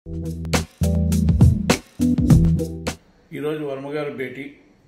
ఈరోజు వర్మగారు భేటీ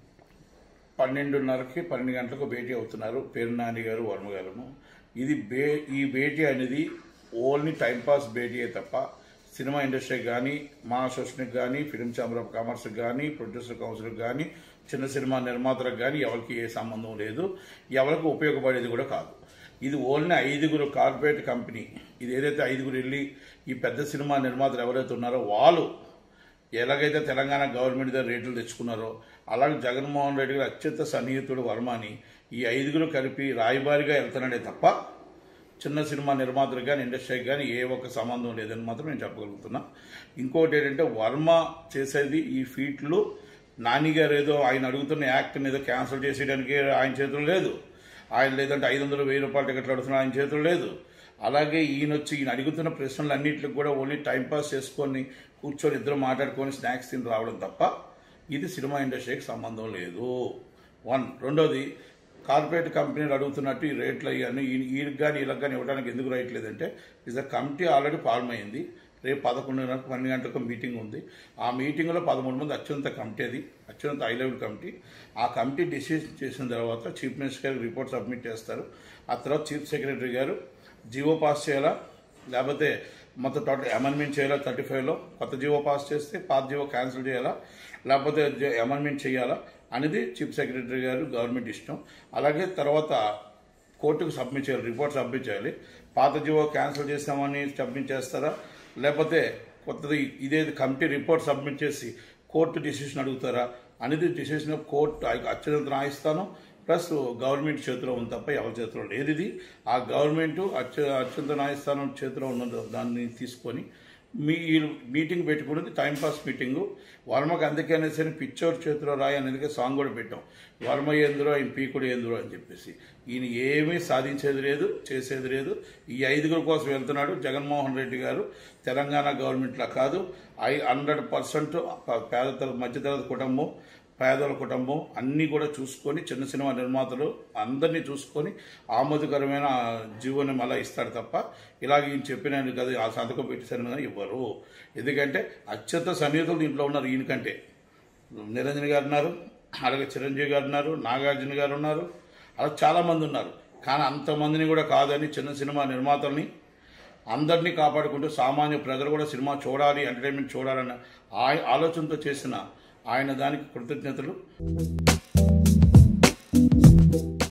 పన్నెండున్నరకి పన్నెండు గంటలకు భేటీ అవుతున్నారు పేరు నాని గారు వర్మగారును ఇది బే ఈ భేటీ అనేది ఓన్లీ టైంపాస్ భేటీయే తప్ప సినిమా ఇండస్ట్రీకి కానీ మా అసోసియేషన్కి కానీ ఫిలిం ఛాంబర్ ఆఫ్ కామర్స్కి కానీ ప్రొడ్యూసర్ కౌన్సిల్కి కానీ చిన్న సినిమా నిర్మాతలకు కానీ ఎవరికి ఏ సంబంధం లేదు ఎవరికి ఉపయోగపడేది కూడా కాదు ఇది ఓన్లీ ఐదుగురు కార్పొరేట్ కంపెనీ ఇది ఏదైతే ఐదుగురు వెళ్ళి ఈ పెద్ద సినిమా నిర్మాతలు ఎవరైతే ఉన్నారో వాళ్ళు ఎలాగైతే తెలంగాణ గవర్నమెంట్ దగ్గర రేట్లు తెచ్చుకున్నారో అలాగే జగన్మోహన్ రెడ్డి గారు అత్యంత సన్నిహితుడు వర్మని ఈ ఐదుగురు కలిపి రాయబారిగా వెళ్తున్నాడే తప్ప చిన్న సినిమా నిర్మాతలకు కానీ ఇండస్ట్రీకి కానీ ఏ ఒక్క సంబంధం లేదని మాత్రం నేను చెప్పగలుగుతున్నా ఇంకోటి ఏంటంటే వర్మ చేసేది ఈ ఫీట్లు నాని గారు ఏదో ఆయన అడుగుతున్న యాక్ట్ని ఏదో క్యాన్సిల్ చేసేయడానికి ఆయన చేతులు లేదు ఆయన లేదంటే ఐదు వందలు వెయ్యి రూపాయలు టికెట్లు అడుగుతున్నా ఆయన చేతులు లేదు అలాగే ఈయన వచ్చి ఈయన అడుగుతున్న ప్రశ్నలు అన్నింటికి కూడా ఓన్లీ టైంపాస్ చేసుకొని కూర్చొని ఇద్దరు మాట్లాడుకొని స్నాక్స్ తిని రావడం తప్ప ఇది సినిమా ఇండస్ట్రీకి సంబంధం లేదు వన్ రెండోది కార్పొరేట్ కంపెనీలు అడుగుతున్నట్టు ఈ రేట్లు అయ్యాన్ని ఈయనకి కానీ వీళ్ళకి కానీ ఇవ్వడానికి ఎందుకు రైట్ లేదంటే is the committee already form అయింది రేపు పదకొండున్నరకు పన్నెండు గంటలకు మీటింగ్ ఉంది ఆ మీటింగ్లో పదమూడు మంది అత్యున్నత కమిటీ అది అత్యున్నత హై లెవెల్ కమిటీ ఆ కమిటీ డిసిషన్ చేసిన తర్వాత చీఫ్ మినిస్టర్ గారికి రిపోర్ట్ సబ్మిట్ చేస్తారు ఆ తర్వాత చీఫ్ సెక్రటరీ గారు జీవో పాస్ చేయాలా లేకపోతే మొత్తం టోటల్ అమెండ్మెంట్ చేయాలా థర్టీ ఫైవ్లో కొత్త జీవో పాస్ చేస్తే పాత జీవో క్యాన్సిల్ చేయాలా లేకపోతే అమెండ్మెంట్ చేయాలా అనేది చీఫ్ సెక్రటరీ గారు గవర్నమెంట్ ఇష్టం అలాగే తర్వాత కోర్టుకు సబ్మిట్ చేయాలి రిపోర్ట్ సబ్మిట్ చేయాలి పాత జీవో క్యాన్సిల్ చేస్తామని సబ్మిట్ చేస్తారా లేకపోతే కొత్తది ఇదే కమిటీ రిపోర్ట్ సబ్మిట్ చేసి కోర్టు డిసిషన్ అడుగుతారా అనేది డిసిషన్ కోర్టు అత్యున్నత న్యాయస్థానం ప్లస్ గవర్నమెంట్ చేతిలో ఉంది తప్ప ఎవరి చేతిలో లేదు ఇది ఆ గవర్నమెంట్ అత్య అత్యున్నత న్యాయస్థానం చేతిలో ఉన్న దాన్ని తీసుకొని మీ ఈ మీటింగ్ పెట్టుకున్నది టైంపాస్ మీటింగు వర్మకు అందుకనే సరే పిచ్చోర్ చేతిలో రాయి అనేది సాంగ్ కూడా పెట్టాం వర్మ ఏందురో ఆయన పీకుడు ఏందురో అని చెప్పేసి ఈయన ఏమీ సాధించేది లేదు చేసేది లేదు ఈ ఐదుగురు కోసం వెళ్తున్నాడు జగన్మోహన్ రెడ్డి గారు తెలంగాణ గవర్నమెంట్లా కాదు ఐ హండ్రెడ్ పర్సెంట్ పేద తర- మధ్యతరగతి కుటుంబం పేదల కుటుంబం అన్నీ కూడా చూసుకొని చిన్న సినిమా నిర్మాతలు అందరినీ చూసుకొని ఆమోదకరమైన జీవోని మళ్ళీ ఇస్తాడు తప్ప ఇలాగ ఈయన చెప్పిన కదా ఆ సంతకం పెట్టేసారు కదా ఇవ్వరు ఎందుకంటే అత్యంత సన్నిహితులు దీంట్లో ఉన్నారు ఈయనకంటే నిరంజన్ గారు ఉన్నారు అలాగే చిరంజీవి గారు ఉన్నారు నాగార్జున గారు ఉన్నారు అలా చాలామంది ఉన్నారు కానీ అంతమందిని కూడా కాదని చిన్న సినిమా నిర్మాతల్ని అందరినీ కాపాడుకుంటూ సామాన్య ప్రజలు కూడా సినిమా చూడాలి ఎంటర్టైన్మెంట్ చూడాలన్న ఆ ఆలోచనతో చేసిన ఆయన దానికి కృతజ్ఞతలు